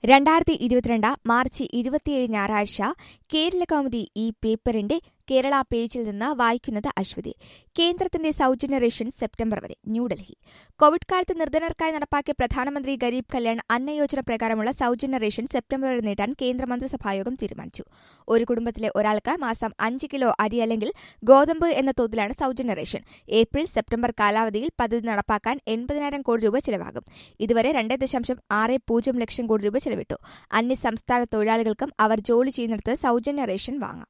രണ്ടായിരത്തി ഇരുപത്തിരണ്ട് മാർച്ച് ഇരുപത്തിയേഴ് ഞായറാഴ്ച കേരള കൗമുദി ഈ പേപ്പറിന്റെ കേരള പേജിൽ നിന്ന് വായിക്കുന്നത് അശ്വതി കേന്ദ്രത്തിന്റെ സൌജന്യ റേഷൻ സെപ്റ്റംബർ വരെ ന്യൂഡൽഹി കോവിഡ് കാലത്ത് നിർധനർക്കായി നടപ്പാക്കിയ പ്രധാനമന്ത്രി ഗരീബ് കല്യാൺ അന്ന യോജന പ്രകാരമുള്ള സൌജന്യ റേഷൻ സെപ്റ്റംബർ വരെ നീട്ടാൻ കേന്ദ്ര മന്ത്രിസഭായോഗം തീരുമാനിച്ചു ഒരു കുടുംബത്തിലെ ഒരാൾക്ക് മാസം അഞ്ച് കിലോ അരി അല്ലെങ്കിൽ ഗോതമ്പ് എന്ന തോതിലാണ് സൌജന്യ റേഷൻ ഏപ്രിൽ സെപ്റ്റംബർ കാലാവധിയിൽ പദ്ധതി നടപ്പാക്കാൻ എൺപതിനായിരം കോടി രൂപ ചിലവാകും ഇതുവരെ രണ്ട് ദശാംശം ആറ് പൂജ്യം ലക്ഷം കോടി രൂപ ചെലവിട്ടു അന്യ സംസ്ഥാന തൊഴിലാളികൾക്കും അവർ ജോലി ചെയ്യുന്നിടത്ത് സൌജന്യ റേഷൻ വാങ്ങാം